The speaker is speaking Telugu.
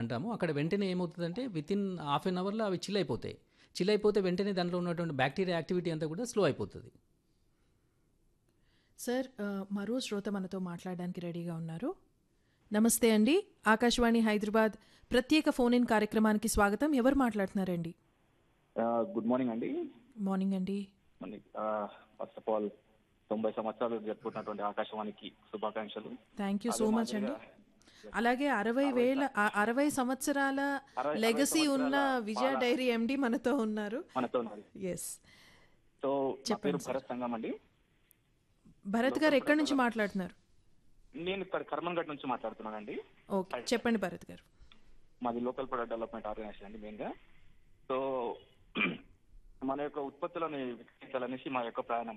అంటాము అక్కడ వెంటనే ఏమవుతుందంటే విత్ ఇన్ హాఫ్ అన్ అవర్లో అవి చిల్ అయిపోతాయి చిల్ అయిపోతే వెంటనే దాంట్లో ఉన్నటువంటి బ్యాక్టీరియా యాక్టివిటీ అంతా కూడా స్లో అయిపోతుంది సార్ ఆ, మరో శ్రోత మనతో మాట్లాడడానికి రెడీగా ఉన్నారు నమస్తే అండి ఆకాశవాణి హైదరాబాద్ ప్రత్యేక ఫోన్ ఇన్ కార్యక్రమానికి స్వాగతం ఎవరు మాట్లాడుతున్నారండి గుడ్ మార్నింగ్ అండి మార్నింగ్ అండి ఫస్ట్ ఆఫ్ ఆల్ తొంభై సంవత్సరాలు జరుపుకుంటున్నటువంటి ఆకాశవాణికి శుభాకాంక్షలు థ్యాంక్ యూ సో మచ్ అండి అలాగే అరవై వేల ఆ- అరవై సంవత్సరాల అరవై- లెగసీ అరవై ఉన్న సంవత్సరాల విజయ డైరీ ఎండి మనతో ఉన్నారు మనతో ఉన్నారు ఎస్ సో నా పేరు భరత్ సంగం అండి భరత్ గారు ఎక్కడి నుంచి మాట్లాడుతున్నారు నేను ఇక్కడ కర్మన్ఘట్ నుంచి మాట్లాడుతున్నానండి ఓకే చెప్పండి భరత్ గారు మాది లోకల్ ప్రొడక్ట్ డెవలప్మెంట్ ఆర్గనైజేషన్ అండి మెయిన్ గా సో మన యొక్క ఉత్పత్తులను విక్రయించాలనేసి మా యొక్క ప్రయాణం